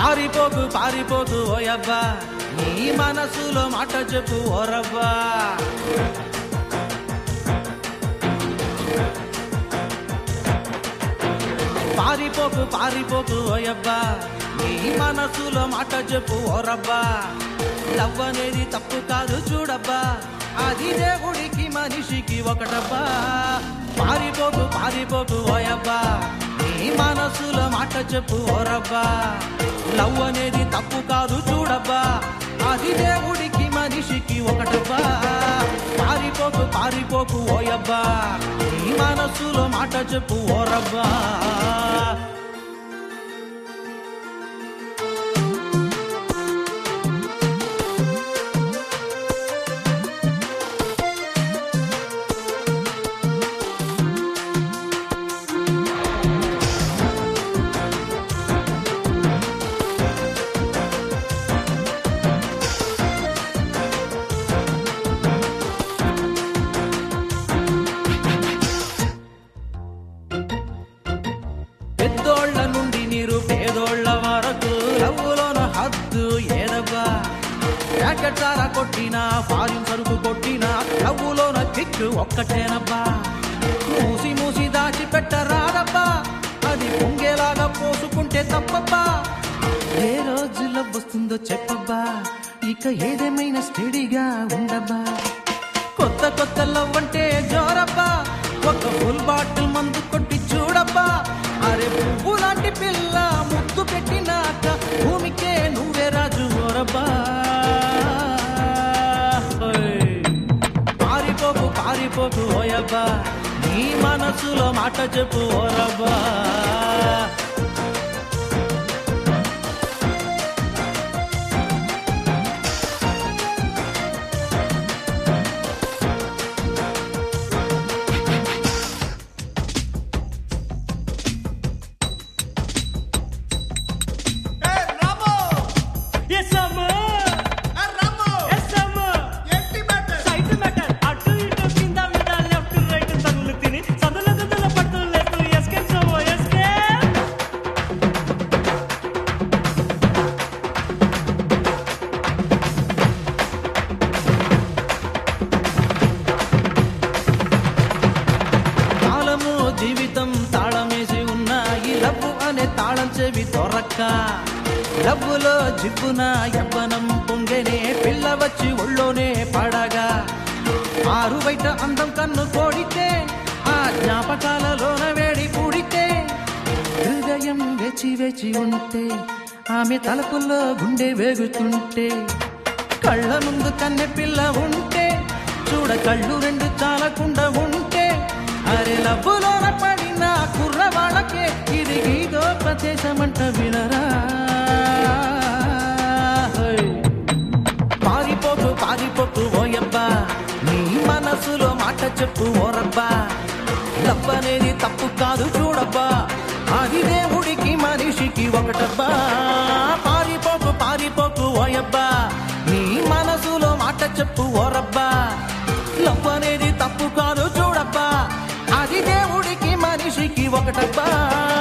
పారిపోకు పారిపోకు ఓయబ్బా నీ మనసులో మాట చెప్పు ఓరబ్బా పారిపోకు పారిపోకు ఓయబ్బా నీ మనసులో మాట చెప్పు ఓరబ్బా లవ్ అనేది తప్పు కాదు చూడబ్బా అది దేవుడికి మనిషికి ఒకటబ్బా పారిపోకు పారిపోకు ఓయబ్బా నీ మనసులో మాట చెప్పు ఓరబ్బా లవ్ అనేది తప్పు కాదు చూడబ్బా అది దేవుడికి మనిషికి ఒకటబ్బా పారిపోకు పారిపోకు ఓయబ్బా నీ మనసులో మాట చెప్పు ఓరబ్బా పెద్దోళ్ళ నుండి నీరు పేదోళ్ళ వరకు లవ్వులోన హద్దు ఏదబ్బా ప్యాకెట్ సారా కొట్టినా ఫారిన్ సరుకు కొట్టినా లవ్వులోన కిక్కు ఒక్కటేనబ్బా మూసి మూసి దాచి పెట్టరాదబ్బా అది పొంగేలాగా పోసుకుంటే తప్పబ్బా ఏ రోజులో వస్తుందో చెప్పబ్బా ఇక ఏదేమైనా స్టడీగా ఉండబ్బా కొత్త కొత్త లవ్ అంటే జోరబ్బా ఒక ఫుల్ బాటిల్ మందు కొట్టి చూడబ్బా అరే పువ్వు లాంటి పిల్ల ముద్దు పెట్టినాక భూమికే నువ్వే రాజు ఓరబ్బా ఓయ్. పారిపోకు పారిపోకు ఓయబ్బా నీ మనసులో మాట చెప్పు ఓరబ్బా ఏ రాము ఎస్ అమ్మా ఏ రాము ఎస్ అమ్మా ఏంటి మ్యాటర్ సైట్ మ్యాటర్ అటు ఇటు కింద మీద లెఫ్ట్ రైట్ తగులు తిని సదుల గదుల పట్టు లేదు ఎస్కేప్ సోమో ఎస్కేప్ కాలము జీవితం తాళమేసి ఉన్న ఈ లవ్వు అనే తాళం చెవి దొరక్క లవ్వులో జిబ్బున యవ్వనం పొంగెనే పిల్ల వచ్చి ఒళ్ళోనే పడగా ఆరు బయట అందం కన్ను కోడితే ఆ జ్ఞాపకాలలోన వేడి పూడితే హృదయం వేచి వేచి ఉంటే ఆమె తలపుల్లో గుండె వేగుతుంటే కళ్ళ ముందు కన్నె పిల్ల ఉంటే చూడ కళ్ళు రెండు చాలకుండా ఉంటే అరే లవ్వులోన పడిన కుర్రవాళ్ళకే ఇది గీదో ప్రదేశమంట వినరా హోయ్. పారిపోకు పారిపోకు ఓయబ్బా నీ మనసులో మాట చెప్పు ఓరబ్బా లవ్ అనేది తప్పు కాదు చూడబ్బా అది దేవుడికి మనిషికి ఒకటబ్బా పారిపోకు పారిపోకు ఓయబ్బా నీ మనసులో మాట చెప్పు ఓరబ్బా లవ్ అనేది తప్పు కాదు చూడబ్బా అది దేవుడికి మనిషికి ఒకటబ్బా